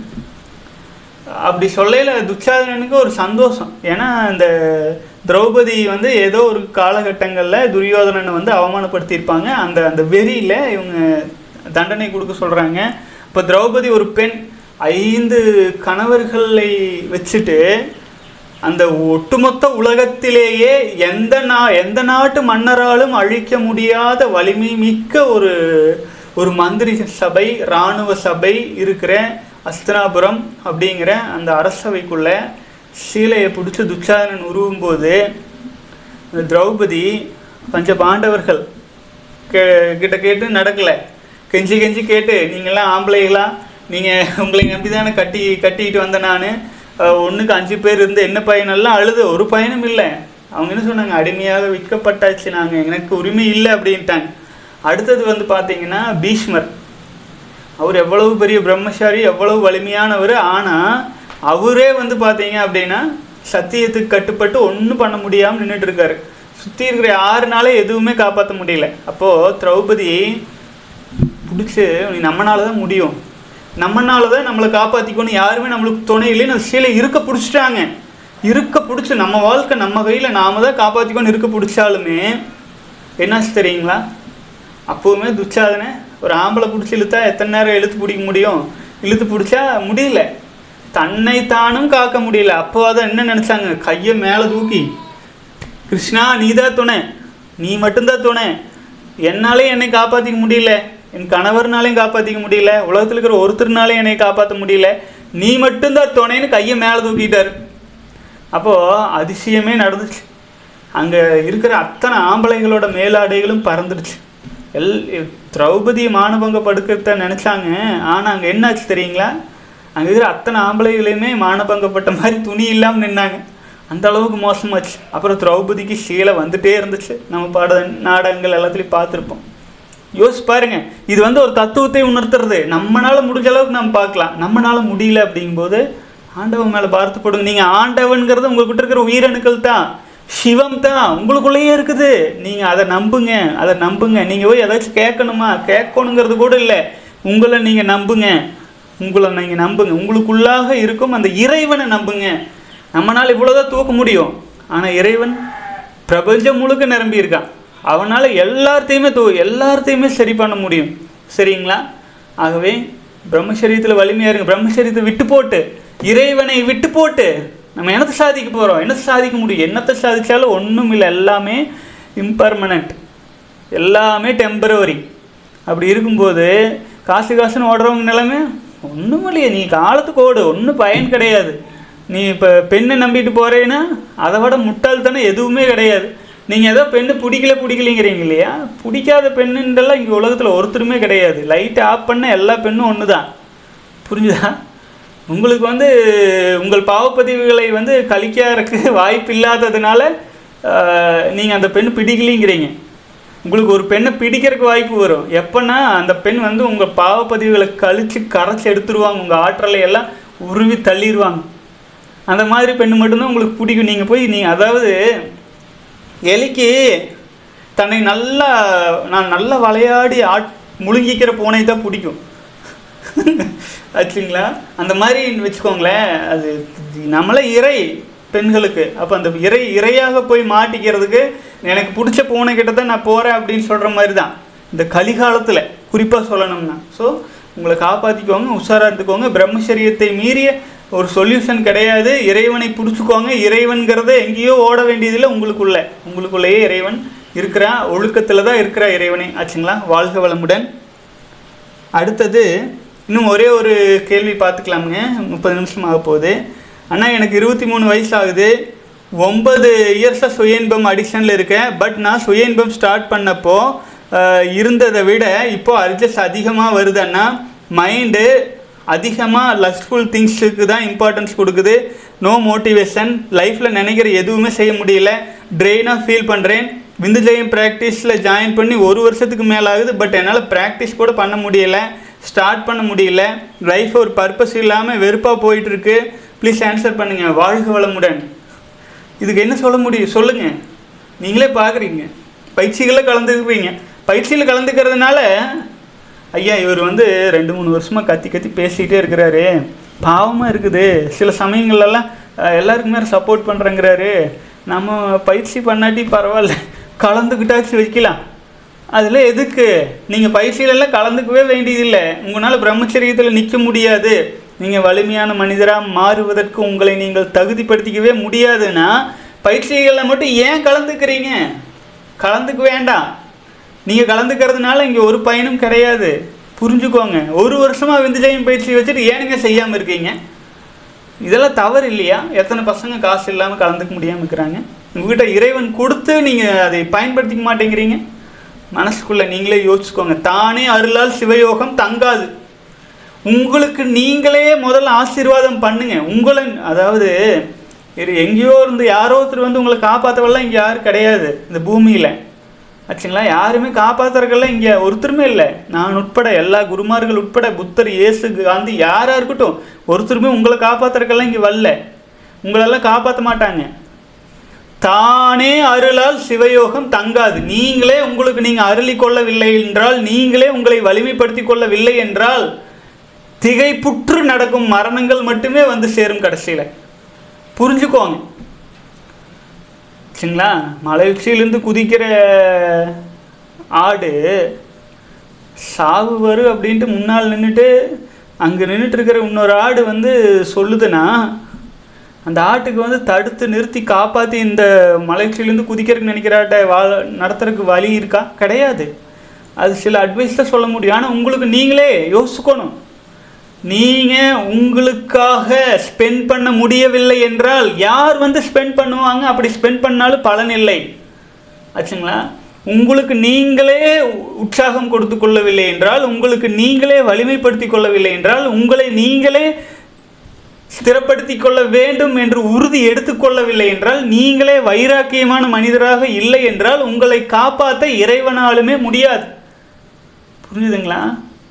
Speaker 1: அப்படி சொல்லையில் துச்சாதனனுக்கு ஒரு சந்தோஷம் ஏன்னா இந்த திரௌபதி வந்து ஏதோ ஒரு காலகட்டங்களில் துரியோதனனை வந்து அவமானப்படுத்தியிருப்பாங்க அந்த அந்த வெறியில் இவங்க தண்டனை கொடுக்க சொல்கிறாங்க இப்போ திரௌபதி ஒரு பெண் ஐந்து கணவர்களை வச்சுட்டு அந்த ஒட்டுமொத்த உலகத்திலேயே எந்த நா எந்த நாட்டு மன்னராலும் அழிக்க முடியாத வலிமை மிக்க ஒரு ஒரு மந்திரி சபை இராணுவ சபை இருக்கிற அஸ்தினாபுரம் அப்படிங்கிற அந்த அரசவைக்குள்ள சீலையை பிடிச்சி துச்சாதனன் உருவும் போது இந்த திரௌபதி பஞ்ச பாண்டவர்கள் கே கிட்ட கேட்டு நடக்கலை கெஞ்சி கெஞ்சி கேட்டு நீங்கள்லாம் ஆம்பளைகளா நீங்கள் உங்களை நம்பி தானே கட்டி கட்டிக்கிட்டு வந்தேன் நான் ஒன்றுக்கு அஞ்சு பேர் இருந்து என்ன பையனெல்லாம் அழுது ஒரு பயனும் இல்லை அவங்க என்ன சொன்னாங்க அடிமையாக விற்கப்பட்டாச்சு நாங்கள் எனக்கு உரிமை இல்லை அப்படின்ட்டாங்க அடுத்தது வந்து பார்த்தீங்கன்னா பீஷ்மர் அவர் எவ்வளவு பெரிய பிரம்மச்சாரி எவ்வளவு வலிமையானவர் ஆனால் அவரே வந்து பார்த்தீங்க அப்படின்னா சத்தியத்துக்கு கட்டுப்பட்டு ஒன்றும் பண்ண முடியாமல் நின்றுட்டு இருக்காரு சுற்றி இருக்கிற யாரு நாளே எதுவுமே காப்பாற்ற முடியல அப்போது திரௌபதி பிடிச்சி நீ நம்மனால தான் முடியும் நம்மனால தான் நம்மளை காப்பாற்றிக்கணும் யாருமே நம்மளுக்கு துணை இல்லைன்னு அந்த சீலை இருக்க பிடிச்சிட்டாங்க இருக்க பிடிச்சி நம்ம வாழ்க்கை நம்ம கையில் நாம தான் காப்பாற்றிக்கணும் இருக்க பிடிச்சாலுமே என்னாச்சு தெரியுங்களா அப்போவுமே துச்சாதனை ஒரு ஆம்பளை பிடிச்சி இழுத்தா எத்தனை நேரம் இழுத்து பிடிக்க முடியும் இழுத்து பிடிச்சா முடியல தன்னை தானும் காக்க முடியல அப்போ அதை என்ன நினச்சாங்க கையை மேலே தூக்கி கிருஷ்ணா நீதான் துணை நீ மட்டும்தான் துணை என்னாலே என்னை காப்பாற்றிக்க முடியல என் கணவர்னாலையும் காப்பாற்றிக்க முடியல உலகத்தில் இருக்கிற ஒருத்தர்னாலையும் என்னை காப்பாற்ற முடியல நீ மட்டும்தான் துணைன்னு கையை மேலே தூக்கிட்டாரு அப்போது அதிசயமே நடந்துச்சு அங்கே இருக்கிற அத்தனை ஆம்பளைங்களோட மேலாடைகளும் பறந்துடுச்சு எல் திரௌபதி மானபங்கப்படுக்கிறத நினச்சாங்க ஆனால் அங்கே என்னாச்சு தெரியுங்களா அங்கே இருக்கிற அத்தனை ஆம்பளைகளையுமே மானபங்கப்பட்ட மாதிரி துணி இல்லாமல் நின்னாங்க அந்த அளவுக்கு மோசமாச்சு அப்புறம் திரௌபதிக்கு சீலை வந்துட்டே இருந்துச்சு நம்ம பாட நாடகங்கள் எல்லாத்துலேயும் பார்த்துருப்போம் யோசிச்சு பாருங்க இது வந்து ஒரு தத்துவத்தை உணர்த்துறது நம்மனால முடிஞ்ச அளவுக்கு நம்ம பார்க்கலாம் நம்மனால முடியல அப்படிங்கும்போது ஆண்டவன் மேலே பார்த்து போடுங்க நீங்கள் ஆண்டவன்கிறது உங்கள்கிட்ட இருக்கிற உயிரணுக்கள் தான் சிவம் தான் உங்களுக்குள்ளேயே இருக்குது நீங்கள் அதை நம்புங்க அதை நம்புங்க நீங்கள் போய் ஏதாச்சும் கேட்கணுமா கேட்கணுங்கிறது கூட இல்லை உங்களை நீங்கள் நம்புங்க உங்களை நீங்கள் நம்புங்க உங்களுக்குள்ளாக இருக்கும் அந்த இறைவனை நம்புங்க நம்மளால் இவ்வளோதான் தூக்க முடியும் ஆனால் இறைவன் பிரபஞ்சம் முழுக்க நிரம்பி இருக்கான் அவனால் எல்லாத்தையுமே தூ எல்லாத்தையுமே சரி பண்ண முடியும் சரிங்களா ஆகவே பிரம்மச்சரியத்தில் வலிமையாக இருங்க பிரம்மச்சரியத்தை விட்டு போட்டு இறைவனை விட்டு போட்டு நம்ம என்னத்தை சாதிக்க போகிறோம் என்னத்தை சாதிக்க முடியும் என்னத்தை சாதிச்சாலும் ஒன்றும் இல்லை எல்லாமே இம்பர்மனண்ட் எல்லாமே டெம்பரவரி அப்படி இருக்கும்போது காசு காசுன்னு ஓடுறவங்க நிலைமை ஒன்றும் இல்லையே நீ காலத்துக்கு ஓடு ஒன்றும் பயன் கிடையாது நீ இப்போ பெண்ணை நம்பிட்டு போகிறேன்னா அதை விட முட்டாள்தனம் எதுவுமே கிடையாது நீங்கள் ஏதோ பெண்ணு பிடிக்கல பிடிக்கலைங்கிறீங்க இல்லையா பிடிக்காத பெண்ணுன்றெல்லாம் இங்கே உலகத்தில் ஒருத்தருமே கிடையாது லைட்டை ஆஃப் பண்ண எல்லா பெண்ணும் ஒன்று தான் புரிஞ்சுதா உங்களுக்கு வந்து உங்கள் பாவப்பதிவுகளை வந்து கழிக்கிறதுக்கு வாய்ப்பு இல்லாததுனால நீங்கள் அந்த பெண் பிடிக்கலைங்கிறீங்க உங்களுக்கு ஒரு பெண்ணை பிடிக்கிறதுக்கு வாய்ப்பு வரும் எப்போன்னா அந்த பெண் வந்து உங்கள் பாவப்பதிவுகளை கழித்து கரைச்சி எடுத்துருவாங்க உங்கள் ஆற்றலை எல்லாம் உருவி தள்ளிடுவாங்க அந்த மாதிரி பெண்ணு மட்டும்தான் உங்களுக்கு பிடிக்கும் நீங்கள் போய் நீங்கள் அதாவது எலிக்கு தன்னை நல்லா நான் நல்லா விளையாடி ஆட் முழுங்கிக்கிற பூனை தான் பிடிக்கும் ஆச்சுங்களா அந்த மாதிரி வச்சுக்கோங்களேன் அது நம்மளே இறை பெண்களுக்கு அப்போ அந்த இறை இறையாக போய் மாட்டிக்கிறதுக்கு எனக்கு பிடிச்ச பூனை கிட்ட தான் நான் போகிறேன் அப்படின்னு சொல்கிற மாதிரி தான் இந்த கலிகாலத்தில் குறிப்பாக சொல்லணும்னா ஸோ உங்களை காப்பாற்றிக்கோங்க உஷாராக இருந்துக்கோங்க பிரம்மச்சரியத்தை மீறிய ஒரு சொல்யூஷன் கிடையாது இறைவனை பிடிச்சிக்கோங்க இறைவன்கிறத எங்கேயோ ஓட வேண்டியதில்லை உங்களுக்குள்ள உங்களுக்குள்ளேயே இறைவன் இருக்கிறா ஒழுக்கத்தில் தான் இருக்கிற இறைவனே ஆச்சுங்களா வாழ்க வளமுடன் அடுத்தது இன்னும் ஒரே ஒரு கேள்வி பார்த்துக்கலாமுங்க முப்பது நிமிஷம் ஆக போகுது அண்ணா எனக்கு இருபத்தி மூணு வயசு ஆகுது ஒன்பது இயர்ஸாக சுய இன்பம் அடிக்ஷனில் இருக்கேன் பட் நான் சுய இன்பம் ஸ்டார்ட் பண்ணப்போ அஹ், இருந்ததை விட இப்போ அட்ஜஸ்ட் அதிகமாக வருது அண்ணா மைண்டு அதிகமாக லஸ்ட்ஃபுல் திங்ஸுக்கு தான் இம்பார்ட்டன்ஸ் கொடுக்குது நோ மோட்டிவேஷன் லைஃப்பில் நினைக்கிற எதுவுமே செய்ய முடியல ட்ரெயினாக ஃபீல் பண்ணுறேன் விந்துஜயம் ப்ராக்டிஸில் ஜாயின் பண்ணி ஒரு வருஷத்துக்கு மேலே ஆகுது பட் என்னால் ப்ராக்டிஸ் கூட பண்ண முடியல ஸ்டார்ட் பண்ண முடியல லைஃப் ஒரு பர்பஸ் இல்லாமல் வெறுப்பாக போயிட்டுருக்கு ப்ளீஸ் ஆன்சர் பண்ணுங்கள் வாழ்க வளமுடன் இதுக்கு என்ன சொல்ல முடியும் சொல்லுங்கள் நீங்களே பார்க்குறீங்க பயிற்சிகளில் கலந்துக்கிறீங்க பயிற்சியில் கலந்துக்கிறதுனால ஐயா இவர் வந்து ரெண்டு மூணு வருஷமாக கத்தி கத்தி பேசிக்கிட்டே இருக்கிறாரு பாவமாக இருக்குது சில சமயங்கள்லாம் அஹ், எல்லாருக்குமே சப்போர்ட் பண்ணுறேங்கிறாரு நம்ம பயிற்சி பண்ணாட்டி பரவாயில்ல கலந்துக்கிட்டாச்சும் வைக்கலாம் அதில் எதுக்கு நீங்கள் பயிற்சியிலெல்லாம் கலந்துக்கவே வேண்டியதில்லை உங்களால் பிரம்மச்சரியத்தில் நிற்க முடியாது நீங்கள் வலிமையான மனிதராக மாறுவதற்கு உங்களை நீங்கள் தகுதிப்படுத்திக்கவே முடியாதுன்னா பயிற்சிகளில் மட்டும் ஏன் கலந்துக்கிறீங்க கலந்துக்க வேண்டாம் நீங்கள் கலந்துக்கிறதுனால இங்கே ஒரு பயனும் கிடையாது புரிஞ்சுக்கோங்க ஒரு வருஷமாக விந்துஜயம் பயிற்சி வச்சுட்டு ஏனுங்க செய்யாமல் இருக்கீங்க இதெல்லாம் தவறு இல்லையா எத்தனை பசங்க காசு இல்லாமல் கலந்துக்க முடியாமல் இருக்கிறாங்க உங்ககிட்ட இறைவன் கொடுத்து நீங்கள் அதை பயன்படுத்திக்க மாட்டேங்கிறீங்க மனசுக்குள்ளே நீங்களே யோசிச்சுக்கோங்க தானே அருளால் சிவயோகம் தங்காது உங்களுக்கு நீங்களே முதல்ல ஆசீர்வாதம் பண்ணுங்க உங்களை அதாவது இது எங்கேயோ இருந்து யாரோ ஒருத்தர் வந்து உங்களை காப்பாற்றவெல்லாம் இங்கே யாரும் கிடையாது இந்த பூமியில் ஆச்சுங்களா யாருமே காப்பாற்றுறக்கெல்லாம் இங்கே ஒருத்தருமே இல்லை நான் உட்பட எல்லா குருமார்கள் உட்பட புத்தர் இயேசு காந்தி யாராக இருக்கட்டும் ஒருத்தருமே உங்களை காப்பாற்றுறக்கெல்லாம் இங்கே வரல உங்களெல்லாம் காப்பாற்ற மாட்டாங்க தானே அருளால் சிவயோகம் தங்காது நீங்களே உங்களுக்கு நீங்கள் அருளி கொள்ளவில்லை என்றால் நீங்களே உங்களை வலிமைப்படுத்தி கொள்ளவில்லை என்றால் திகைப்புற்று நடக்கும் மரணங்கள் மட்டுமே வந்து சேரும் கடைசியில் புரிஞ்சுக்கோங்க சரிங்களா மலை உச்சியிலேருந்து குதிக்கிற ஆடு சாவு வரும் அப்படின்ட்டு முன்னால் நின்றுட்டு அங்கே நின்றுட்டு இருக்கிற இன்னொரு ஆடு வந்து சொல்லுதுன்னா அந்த ஆட்டுக்கு வந்து தடுத்து நிறுத்தி காப்பாற்றி இந்த மலைச்சிலேருந்து குதிக்கிறதுக்கு நினைக்கிறாட்ட வா நடத்துறதுக்கு வழி இருக்கா கிடையாது அது சில அட்வைஸ் தான் சொல்ல முடியும் ஆனால் உங்களுக்கு நீங்களே யோசிக்கணும் நீங்கள் உங்களுக்காக ஸ்பெண்ட் பண்ண முடியவில்லை என்றால் யார் வந்து ஸ்பெண்ட் பண்ணுவாங்க அப்படி ஸ்பெண்ட் பண்ணாலும் பலன் இல்லை ஆச்சுங்களா உங்களுக்கு நீங்களே உற்சாகம் கொடுத்து கொள்ளவில்லை என்றால் உங்களுக்கு நீங்களே வலிமைப்படுத்தி கொள்ளவில்லை என்றால் உங்களை நீங்களே ஸ்திரப்படுத்தி கொள்ள வேண்டும் என்று உறுதி எடுத்துக்கொள்ளவில்லை என்றால் நீங்களே வைராக்கியமான மனிதராக இல்லை என்றால் உங்களை காப்பாற்ற இறைவனாலுமே முடியாது புரிஞ்சுதுங்களா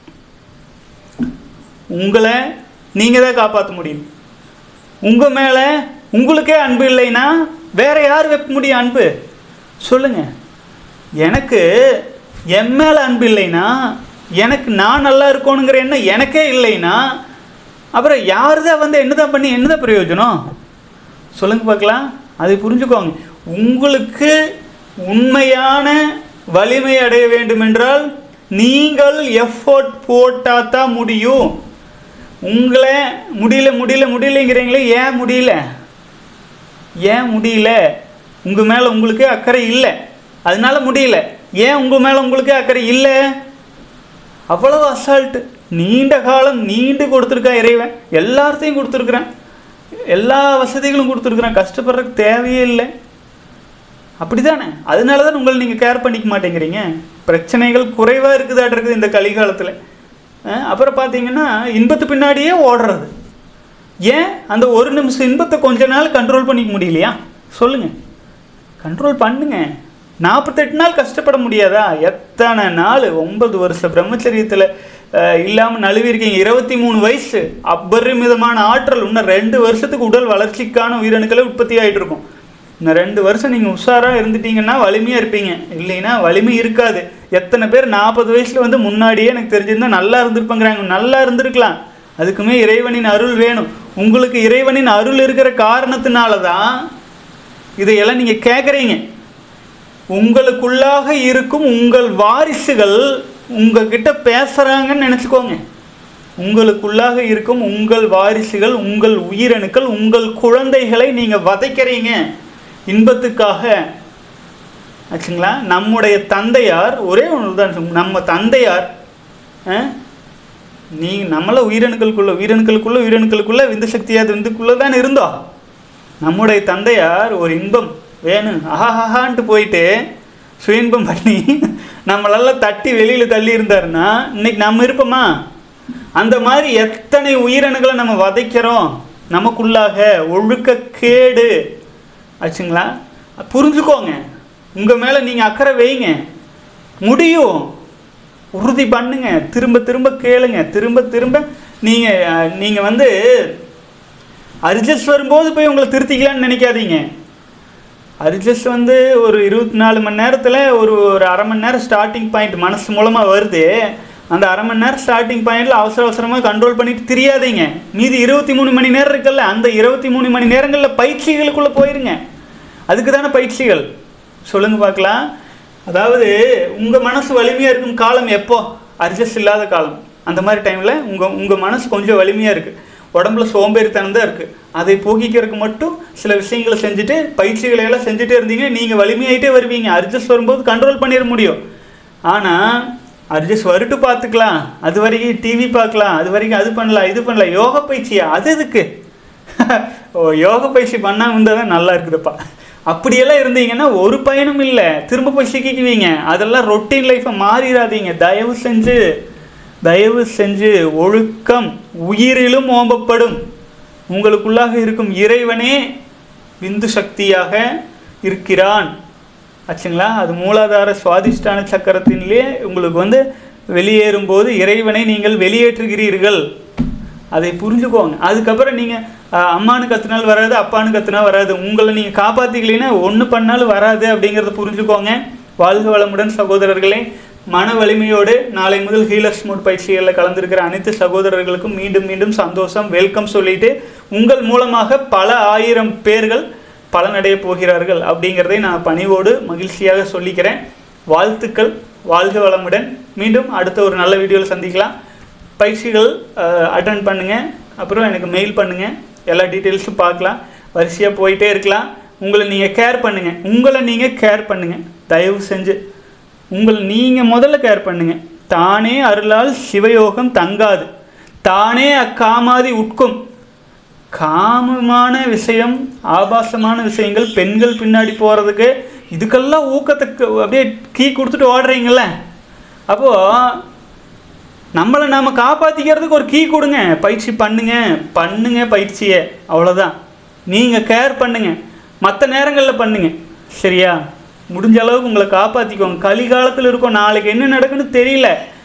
Speaker 1: உங்களை நீங்கள் தான் காப்பாற்ற முடியும் உங்கள் மேலே உங்களுக்கே அன்பு இல்லைன்னா வேற யார் வைக்க முடியும் அன்பு சொல்லுங்க எனக்கு என் மேலே அன்பு இல்லைன்னா எனக்கு நான் நல்லா இருக்கணுங்கிற எண்ணம் எனக்கே இல்லைன்னா அப்புறம் யார் தான் வந்து என்னதான் பண்ணி என்னதான் பிரயோஜனம் சொல்லுங்க பார்க்கலாம் அதை புரிஞ்சுக்கோங்க உங்களுக்கு உண்மையான வலிமை அடைய வேண்டுமென்றால் நீங்கள் எஃபோர்ட் போட்டால் தான் முடியும் உங்களை முடியல முடியல முடியலைங்கிறீங்களே ஏன் முடியல ஏன் முடியல உங்கள் மேலே உங்களுக்கு அக்கறை இல்லை அதனால முடியல ஏன் உங்கள் மேலே உங்களுக்கு அக்கறை இல்லை அவ்வளவு அசால்ட்டு நீண்ட காலம் நீண்டு கொடுத்துருக்கா இறைவன் எல்லாத்தையும் கொடுத்துருக்குறேன் எல்லா வசதிகளும் கொடுத்துருக்குறேன் கஷ்டப்படுறதுக்கு தேவையே இல்லை அப்படி தானே அதனால தான் உங்களை நீங்கள் கேர் பண்ணிக்க மாட்டேங்கிறீங்க பிரச்சனைகள் குறைவாக இருக்குதாட்டு இருக்குது இந்த கலிகாலத்தில் அஹ் அப்புறம் பார்த்தீங்கன்னா இன்பத்து பின்னாடியே ஓடுறது ஏன் அந்த ஒரு நிமிஷம் இன்பத்தை கொஞ்ச நாள் கண்ட்ரோல் பண்ணிக்க முடியலையா சொல்லுங்கள் கண்ட்ரோல் பண்ணுங்க நாற்பத்தெட்டு நாள் கஷ்டப்பட முடியாதா எத்தனை நாள் ஒன்பது வருஷம் பிரம்மச்சரியத்தில் இல்லாமல் நழுவி இருக்கீங்க இருபத்தி மூணு வயசு அபரிமிதமான ஆற்றல் இன்னும் ரெண்டு வருஷத்துக்கு உடல் வளர்ச்சிக்கான உயிரணுக்களே உற்பத்தி ஆகிட்டு இருக்கும் இன்னும் ரெண்டு வருஷம் நீங்கள் உஷாராக இருந்துட்டீங்கன்னா வலிமையாக இருப்பீங்க இல்லைன்னா வலிமை இருக்காது எத்தனை பேர் நாற்பது வயசில் வந்து முன்னாடியே எனக்கு தெரிஞ்சிருந்தா நல்லா இருந்திருப்பாங்கிறாங்க நல்லா இருந்திருக்கலாம் அதுக்குமே இறைவனின் அருள் வேணும் உங்களுக்கு இறைவனின் அருள் இருக்கிற காரணத்தினால தான் இதையெல்லாம் நீங்கள் கேட்குறீங்க உங்களுக்குள்ளாக இருக்கும் உங்கள் வாரிசுகள் உங்ககிட்ட பேசுகிறாங்கன்னு நினச்சிக்கோங்க உங்களுக்குள்ளாக இருக்கும் உங்கள் வாரிசுகள் உங்கள் உயிரணுக்கள் உங்கள் குழந்தைகளை நீங்கள் வதைக்கிறீங்க இன்பத்துக்காக ஆச்சுங்களா நம்முடைய தந்தையார் ஒரே ஒன்று உதாரணம் நம்ம தந்தையார் நீ நம்மள உயிரணுக்களுக்குள்ள உயிரணுக்களுக்குள்ள உயிரணுக்களுக்குள்ள விந்து சக்தியாது விந்துக்குள்ளே தான் இருந்தோம் நம்முடைய தந்தையார் ஒரு இன்பம் வேணும் ஆஹாஹான்ட்டு போயிட்டு சுயின்பம் பண்ணி நம்மளெல்லாம் தட்டி வெளியில் தள்ளி இருந்தாருன்னா இன்னைக்கு நம்ம இருப்போமா அந்த மாதிரி எத்தனை உயிரணுக்களை நம்ம வதைக்கிறோம் நமக்குள்ளாக ஒழுக்கக்கேடு ஆச்சுங்களா புரிஞ்சுக்கோங்க உங்கள் மேலே நீங்கள் அக்கறை வைங்க முடியும் உறுதி பண்ணுங்க திரும்ப திரும்ப கேளுங்க திரும்ப திரும்ப நீங்கள் நீங்கள் வந்து அரிஜஸ் வரும்போது போய் உங்களை திருத்திக்கலான்னு நினைக்காதீங்க அரிஜஸ் வந்து ஒரு இருபத்தி நாலு மணி நேரத்தில் ஒரு ஒரு அரை மணி நேரம் ஸ்டார்டிங் பாயிண்ட் மனசு மூலமாக வருது அந்த அரை மணி நேரம் ஸ்டார்டிங் பாயிண்டில் அவசர அவசரமாக கண்ட்ரோல் பண்ணிட்டு தெரியாதீங்க மீதி இருபத்தி மூணு மணி நேரம் இருக்குல்ல அந்த இருபத்தி மூணு மணி நேரங்களில் பயிற்சிகளுக்குள்ளே போயிருங்க அதுக்கு தானே பயிற்சிகள் சொல்லுங்கள் பார்க்கலாம் அதாவது உங்கள் மனசு வலிமையாக இருக்கும் காலம் எப்போ அட்ஜஸ்ட் இல்லாத காலம் அந்த மாதிரி டைமில் உங்கள் உங்கள் மனசு கொஞ்சம் வலிமையாக இருக்குது உடம்புல சோம்பேறித்தனம் தான் இருக்குது அதை போக்கிக்கிறதுக்கு மட்டும் சில விஷயங்களை செஞ்சுட்டு பயிற்சிகளை எல்லாம் செஞ்சுட்டே இருந்தீங்க நீங்கள் வலிமையாயிட்டே வருவீங்க அட்ஜஸ்ட் வரும்போது கண்ட்ரோல் பண்ணிட முடியும் ஆனால் அட்ஜஸ்ட் வருட்டு பார்த்துக்கலாம் அது வரைக்கும் டிவி பார்க்கலாம் அது வரைக்கும் அது பண்ணலாம் இது பண்ணலாம் யோகா பயிற்சியா அது எதுக்கு ஓ யோக பயிற்சி பண்ணாமல் இருந்தால் தான் நல்லா இருக்குதுப்பா அப்படியெல்லாம் இருந்தீங்கன்னா ஒரு பயனும் இல்லை திரும்ப போய் சிக்கிக்குவீங்க அதெல்லாம் ரொட்டீன் லைஃப்பை மாறிடாதீங்க தயவு செஞ்சு தயவு செஞ்சு ஒழுக்கம் உயிரிலும் ஓம்பப்படும் உங்களுக்குள்ளாக இருக்கும் இறைவனே விந்து சக்தியாக இருக்கிறான் ஆச்சுங்களா அது மூலாதார சுவாதிஷ்டான சக்கரத்தின்லே உங்களுக்கு வந்து வெளியேறும்போது இறைவனை நீங்கள் வெளியேற்றுகிறீர்கள் அதை புரிஞ்சுக்கோங்க அதுக்கப்புறம் நீங்கள் அம்மானு கத்துனால் வராது அப்பானு கத்துனா வராது உங்களை நீங்கள் காப்பாற்றிக்கலைன்னா ஒன்று பண்ணாலும் வராது அப்படிங்கிறத புரிஞ்சுக்கோங்க வாழ்க வளமுடன் சகோதரர்களே மன வலிமையோடு நாளை முதல் ஹீலர்ஸ் மூட் பயிற்சிகளில் கலந்திருக்கிற அனைத்து சகோதரர்களுக்கும் மீண்டும் மீண்டும் சந்தோஷம் வெல்கம் சொல்லிட்டு உங்கள் மூலமாக பல ஆயிரம் பேர்கள் பலனடைய போகிறார்கள் அப்படிங்கிறதை நான் பணிவோடு மகிழ்ச்சியாக சொல்லிக்கிறேன் வாழ்த்துக்கள் வாழ்க வளமுடன் மீண்டும் அடுத்த ஒரு நல்ல வீடியோவில் சந்திக்கலாம் பயிற்சிகள் அட்டன் பண்ணுங்கள் அப்புறம் எனக்கு மெயில் பண்ணுங்கள் எல்லா டீட்டெயில்ஸும் பார்க்கலாம் வரிசையாக போயிட்டே இருக்கலாம் உங்களை நீங்கள் கேர் பண்ணுங்கள் உங்களை நீங்கள் கேர் பண்ணுங்கள் தயவு செஞ்சு உங்களை நீங்கள் முதல்ல கேர் பண்ணுங்கள் தானே அருளால் சிவயோகம் தங்காது தானே அக்காமாதி உட்கும் காமமான விஷயம் ஆபாசமான விஷயங்கள் பெண்கள் பின்னாடி போகிறதுக்கு இதுக்கெல்லாம் ஊக்கத்துக்கு அப்படியே கீ கொடுத்துட்டு ஓடுறீங்கள அப்போது நம்மளை நாம் காப்பாற்றிக்கிறதுக்கு ஒரு கீ கொடுங்க பயிற்சி பண்ணுங்க பண்ணுங்க பயிற்சியை அவ்வளோதான் நீங்கள் கேர் பண்ணுங்க மற்ற நேரங்களில் பண்ணுங்க சரியா முடிஞ்ச அளவுக்கு உங்களை காப்பாற்றிக்கோங்க கலிகாலத்தில் இருக்கோம் நாளைக்கு என்ன நடக்குன்னு தெரியல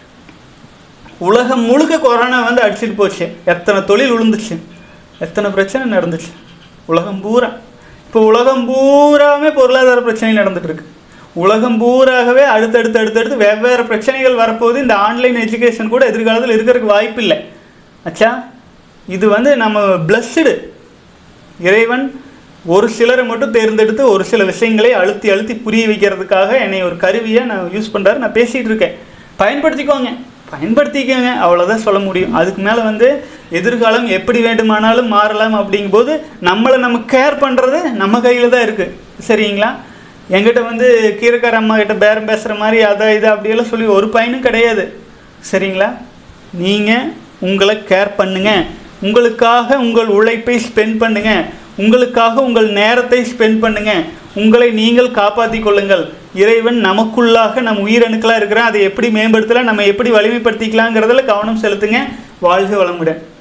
Speaker 1: உலகம் முழுக்க கொரோனா வந்து அடிச்சிட்டு போச்சு எத்தனை தொழில் விழுந்துச்சு எத்தனை பிரச்சனை நடந்துச்சு உலகம் பூரா இப்போ உலகம் பூராமே பொருளாதார பிரச்சனை நடந்துட்டு இருக்கு உலகம் பூராகவே அடுத்தடுத்து அடுத்தடுத்து வெவ்வேறு பிரச்சனைகள் வரப்போகுது இந்த ஆன்லைன் எஜுகேஷன் கூட எதிர்காலத்தில் இருக்கிறதுக்கு வாய்ப்பு இல்லை அச்சா இது வந்து நம்ம பிளஸ்டு இறைவன் ஒரு சிலரை மட்டும் தேர்ந்தெடுத்து ஒரு சில விஷயங்களை அழுத்தி அழுத்தி புரிய வைக்கிறதுக்காக என்னை ஒரு கருவியை நான் யூஸ் பண்ணுறாரு நான் பேசிகிட்டு இருக்கேன் பயன்படுத்திக்கோங்க பயன்படுத்திக்கோங்க அவ்வளோதான் சொல்ல முடியும் அதுக்கு மேலே வந்து எதிர்காலம் எப்படி வேண்டுமானாலும் மாறலாம் அப்படிங்கும்போது நம்மளை நம்ம கேர் பண்ணுறது நம்ம கையில் தான் இருக்குது சரிங்களா என்கிட்ட வந்து கீரைக்கார அம்மா கிட்ட பேரம் பேசுகிற மாதிரி அதை இதை அப்படியெல்லாம் சொல்லி ஒரு பயனும் கிடையாது சரிங்களா நீங்கள் உங்களை கேர் பண்ணுங்க உங்களுக்காக உங்கள் உழைப்பை ஸ்பெண்ட் பண்ணுங்க உங்களுக்காக உங்கள் நேரத்தை ஸ்பெண்ட் பண்ணுங்க உங்களை நீங்கள் காப்பாற்றிக் கொள்ளுங்கள் இறைவன் நமக்குள்ளாக நம் உயிரணுக்களாக இருக்கிறோம் அதை எப்படி மேம்படுத்தலாம் நம்ம எப்படி வலிமைப்படுத்திக்கலாங்கிறதுல கவனம் செலுத்துங்க வாழ்க வளமுடன்